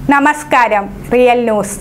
നമസ്കാരം real news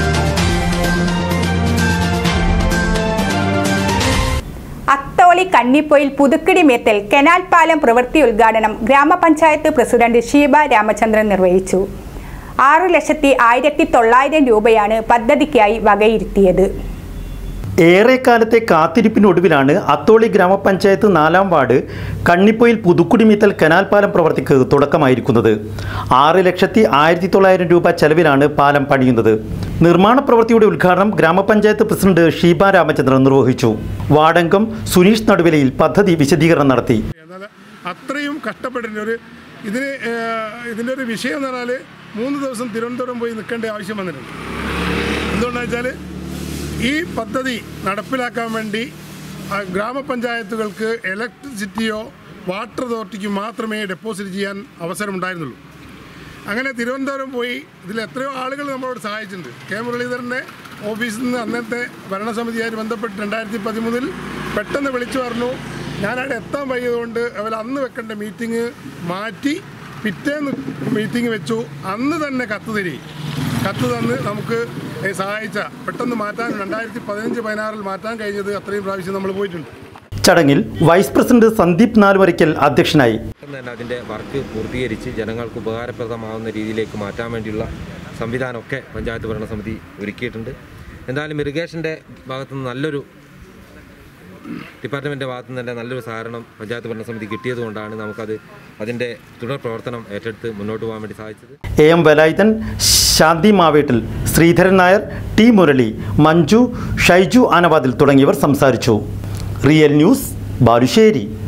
Atholi Kannippoyil Puthukkidi Methal canal പാലം പ്രവൃത്തി ഉദ്ഘാടനം ഗ്രാമപഞ്ചായത്ത് പ്രസിഡന്റ് ഷീബ രാമചന്ദ്രൻ നിർവഹിച്ചു ആറു ലക്ഷത്തി ആയിരത്തി തൊള്ളായിരം രൂപയാണ് പദ്ധതിക്കായി വകയിരുത്തിയത് ഏറെക്കാലത്തെ കാത്തിരിപ്പിനൊടുവിലാണ് അത്തോളി ഗ്രാമപഞ്ചായത്ത് നാലാം വാർഡ് കണ്ണിപ്പൊയിൽ പുതുക്കുടിമിത്തൽ കനാൽ പാലം പ്രവർത്തിക്ക് തുടക്കമായിരിക്കുന്നത് ആറ് ലക്ഷത്തി ആയിരത്തി തൊള്ളായിരം രൂപ ചെലവിലാണ് പാലം പണിയുന്നത് നിർമ്മാണ പ്രവൃത്തിയുടെ ഉദ്ഘാടനം ഗ്രാമപഞ്ചായത്ത് പ്രസിഡന്റ് ഷീബ രാമചന്ദ്രൻ നിർവഹിച്ചു വാർഡംഗം സുനീഷ് നടുവിലയിൽ പദ്ധതി വിശദീകരണം നടത്തി എന്നാൽ അത്രയും കഷ്ടപ്പെട്ടിട്ടുണ്ട് ഒരു ഇതിന് ഏഹ്, ഇതിൻ്റെ ഒരു വിഷയം എന്ന് പറഞ്ഞാൽ മൂന്ന് ദിവസം തിരുവനന്തപുരം പോയി നിൽക്കേണ്ട ആവശ്യം വന്നിട്ടുണ്ട് എന്തുകൊണ്ടാണെന്ന് വെച്ചാൽ ഈ പദ്ധതി നടപ്പിലാക്കാൻ വേണ്ടി ആ, ഗ്രാമപഞ്ചായത്തുകൾക്ക് ഇലക്ട്രിസിറ്റിയോ വാട്ടർ അതോറിറ്റിക്ക് മാത്രമേ ഡെപ്പോസിറ്റ് ചെയ്യാൻ അവസരമുണ്ടായിരുന്നുള്ളൂ അങ്ങനെ തിരുവനന്തപുരം പോയി ഇതിൽ എത്രയോ ആളുകൾ നമ്മളോട് സഹായിച്ചിട്ടുണ്ട് കെ മുരളീധരൻ്റെ ഓഫീസിൽ നിന്ന് അന്നത്തെ ഭരണസമിതിയായിട്ട് ബന്ധപ്പെട്ട് രണ്ടായിരത്തി പതിമൂന്നിൽ പെട്ടെന്ന് വിളിച്ചു പറഞ്ഞു ഞാനവിടെ എത്താൻ വൈകിയതുകൊണ്ട് അവർ അന്ന് വെക്കേണ്ട മീറ്റിംഗ് മാറ്റി പിറ്റേന്ന് മീറ്റിംഗ് വെച്ചു അന്ന് തന്നെ കത്ത് തരി കത്ത് തന്ന് നമുക്ക് ഏ, സഹായിച്ച പെട്ടെന്ന് മാറ്റാൻ രണ്ടായിരത്തി പതിനഞ്ച് പതിനാറിൽ മാറ്റാൻ കഴിഞ്ഞത് അത്രയും പ്രാവശ്യം നമ്മൾ പോയിട്ടുണ്ട് ചടങ്ങിൽ വൈസ് പ്രസിഡന്റ് സന്ദീപ് നാലുവരയ്ക്കൽ അധ്യക്ഷനായി പെട്ടെന്ന് തന്നെ അതിൻ്റെ വർക്ക് പൂർത്തീകരിച്ച് ജനങ്ങൾക്ക് ഉപകാരപ്രദമാവുന്ന രീതിയിലേക്ക് മാറ്റാൻ വേണ്ടിയുള്ള സംവിധാനമൊക്കെ പഞ്ചായത്ത് ഭരണസമിതി ഒരുക്കിയിട്ടുണ്ട് എന്തായാലും ഇറിഗേഷൻ്റെ ഭാഗത്തു നിന്ന് നല്ലൊരു ഡിപ്പാർട്ട്മെൻറ്റിൻ്റെ ഭാഗത്തു നിന്ന് തന്നെ നല്ലൊരു സഹകരണം പഞ്ചായത്ത് ഭരണസമിതി കിട്ടിയതുകൊണ്ടാണ് നമുക്കത് അതിൻ്റെ തുടർ പ്രവർത്തനം ഏറ്റെടുത്ത് മുന്നോട്ട് പോകാൻ വേണ്ടി സാധിച്ചത് A M Velayudhan Shanthi Mavettil Sreedharan Nair T Murali Manju Shaiju Anavadil തുടങ്ങിയവർ സംസാരിച്ചു റിയൽ ന്യൂസ് ബാലുശ്ശേരി